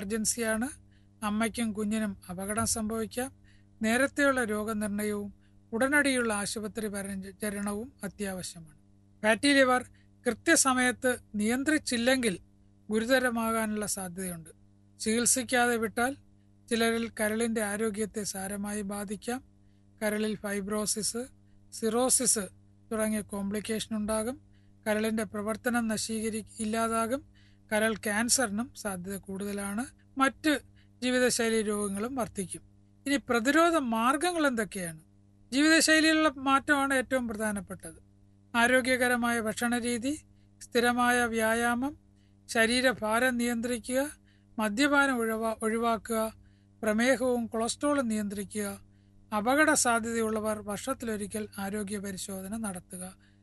എമർജൻസിയാണ് അമ്മയ്ക്കും കുഞ്ഞിനും അപകടം സംഭവിക്കാം നേരത്തെയുള്ള രോഗനിർണയവും ഉടനടിയുള്ള ആശുപത്രി പരിചരണവും അത്യാവശ്യമാണ് ഫാറ്റി ലിവർ കൃത്യസമയത്ത് നിയന്ത്രിച്ചില്ലെങ്കിൽ ഗുരുതരമാകാനുള്ള സാധ്യതയുണ്ട് ചികിത്സിക്കാതെ വിട്ടാൽ ചിലരിൽ കരളിന്റെ ആരോഗ്യത്തെ സാരമായി ബാധിക്കാം കരളിൽ ഫൈബ്രോസിസ് സിറോസിസ് തുടങ്ങിയ കോംപ്ലിക്കേഷൻ ഉണ്ടാകും കരളിന്റെ പ്രവർത്തനം നശീകരി ഇല്ലാതാകും കരൾ ക്യാൻസറിനും സാധ്യത കൂടുതലാണ് മറ്റ് ജീവിതശൈലി രോഗങ്ങളും വർദ്ധിക്കും ഇനി പ്രതിരോധ മാർഗങ്ങൾ എന്തൊക്കെയാണ് ജീവിതശൈലിയിലുള്ള മാറ്റമാണ് ഏറ്റവും പ്രധാനപ്പെട്ടത് ആരോഗ്യകരമായ ഭക്ഷണരീതി സ്ഥിരമായ വ്യായാമം ശരീരഭാരം നിയന്ത്രിക്കുക മദ്യപാനം ഒഴിവാ ഒഴിവാക്കുക പ്രമേഹവും കൊളസ്ട്രോളും നിയന്ത്രിക്കുക അപകട സാധ്യതയുള്ളവർ വർഷത്തിലൊരിക്കൽ ആരോഗ്യ പരിശോധന നടത്തുക